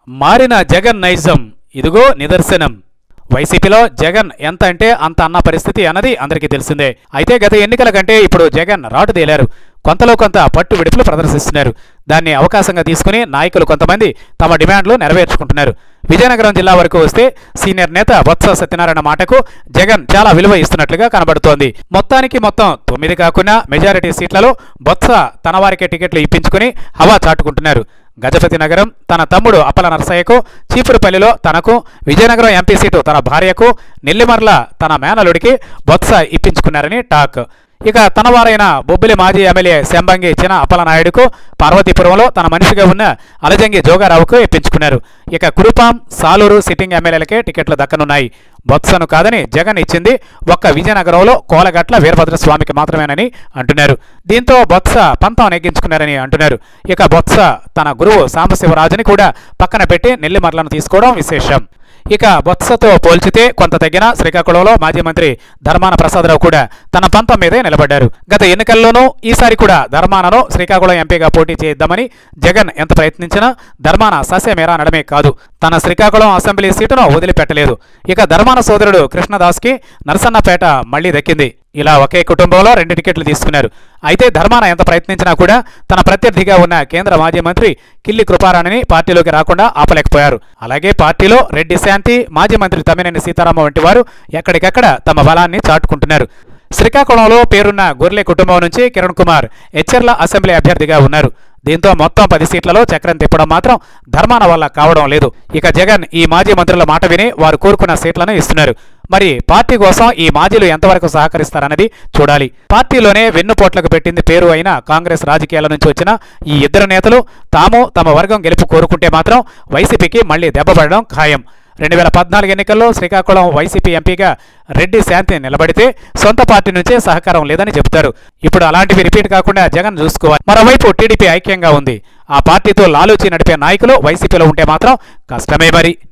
మారిన జగన్ నైజం ఇదిగో నిదర్శనం వైసీపీలో జగన్ ఎంత అంటే అంత అన్న పరిస్థితి అన్నది అందరికీ తెలిసిందే అయితే గత ఎన్నికల కంటే ఇప్పుడు జగన్ రాటు తేలారు కొంతలో కొంత పట్టు విడుపులు ప్రదర్శిస్తున్నారు దాన్ని అవకాశంగా తీసుకుని నాయకులు కొంతమంది తమ డిమాండ్లు నెరవేర్చుకుంటున్నారు విజయనగరం జిల్లా వరకు వస్తే సీనియర్ నేత బొత్స సత్యనారాయణ మాటకు జగన్ చాలా విలువ ఇస్తున్నట్లుగా కనబడుతోంది మొత్తానికి మొత్తం తొమ్మిది కాకుండా మెజారిటీ సీట్లలో బొత్స తన వారికే టికెట్లు ఇప్పించుకుని హవా చాటుకుంటున్నారు గజపతి నగరం తన తమ్ముడు అప్పల నరసయ్యకు చీపురుపల్లిలో తనకు విజయనగరం ఎంపీ సీటు తన భార్యకు నెల్లిమర్ల తన మేనలుడికి బొత్స ఇప్పించుకున్నారని టాక్ ఇక తన వారైన బొబ్బిలి మాజీ ఎమ్మెల్యే శంబంగి చిన అప్పలనాయుడుకు పార్వతీపురంలో తన మనిషిగా ఉన్న అలజంగి జోగారావుకు ఇప్పించుకున్నారు ఇక కురుపాం సాలూరు సిట్టింగ్ ఎమ్మెల్యేలకే టికెట్లు దక్కనున్నాయి బొత్సను కాదని జగన్ ఇచ్చింది ఒక్క విజయనగరంలో కోలగట్ల వీరభద్రస్వామికి మాత్రమేనని అంటున్నారు దీంతో బొత్స పంతం నెగ్గించుకున్నారని అంటున్నారు ఇక బొత్స తన గురువు సాంబశివరాజుని కూడా పక్కన పెట్టి నెల్లిమర్లను తీసుకోవడం విశేషం ఇక బొత్సతో పోల్చితే కొంత తగ్గిన శ్రీకాకుళంలో మాజీ మంత్రి ధర్మాన ప్రసాదరావు కూడా తన పంతం మీదే నిలబడ్డారు గత ఎన్నికల్లోనూ ఈసారి కూడా ధర్మానను శ్రీకాకుళం ఎంపీగా పోటీ చేద్దామని జగన్ ఎంత ప్రయత్నించినా ధర్మాన సస్యమేరా నడమే కాదు తన శ్రీకాకుళం అసెంబ్లీ సీటును వదిలిపెట్టలేదు ఇక ధర్మాన సోదరుడు కృష్ణదాస్కి నరసన్నపేట మళ్లీ దక్కింది ఇలా ఒకే కుటుంబంలో రెండు టికెట్లు తీసుకున్నారు అయితే ధర్మాన ఎంత ప్రయత్నించినా కూడా తన ప్రత్యర్థిగా ఉన్న కేంద్ర మాజీ మంత్రి కిల్లి కృపారాణిని పార్టీలోకి రాకుండా ఆపలేకపోయారు అలాగే పార్టీలో రెడ్డి శాంతి మాజీ మంత్రి తమ్మినేని సీతారామ వంటి వారు ఎక్కడికెక్కడ తమ బలాన్ని చాటుకుంటున్నారు శ్రీకాకుళంలో పేరున్న గొర్లె కుటుంబం నుంచి కిరణ్ కుమార్ ఎచ్చెర్ల అసెంబ్లీ అభ్యర్థిగా ఉన్నారు దీంతో మొత్తం పది సీట్లలో చక్రం తిప్పడం మాత్రం ధర్మాన వల్ల కావడం లేదు ఇక జగన్ ఈ మాజీ మంత్రుల మాట విని వారు కోరుకున్న సీట్లను ఇస్తున్నారు మరి పార్టీ కోసం ఈ మాజీలు ఎంతవరకు సహకరిస్తారన్నది చూడాలి పార్టీలోనే వెన్నుపోట్లకు పెట్టింది పేరు అయిన కాంగ్రెస్ రాజకీయాల నుంచి వచ్చిన ఈ ఇద్దరు నేతలు తాము తమ వర్గం గెలుపు కోరుకుంటే మాత్రం వైసీపీకి మళ్లీ దెబ్బపడడం ఖాయం రెండు వేల పద్నాలుగు ఎన్నికల్లో శ్రీకాకుళం వైసీపీ ఎంపీగా రెడ్డి శాంతి నిలబడితే సొంత పార్టీ నుంచే సహకారం లేదని చెబుతారు ఇప్పుడు అలాంటివి రిపీట్ కాకుండా జగన్ చూసుకోవాలి మరోవైపు టీడీపీ ఐక్యంగా ఉంది ఆ పార్టీతో లాలూచి నడిపే నాయకులు వైసీపీలో ఉంటే మాత్రం కష్టమే మరి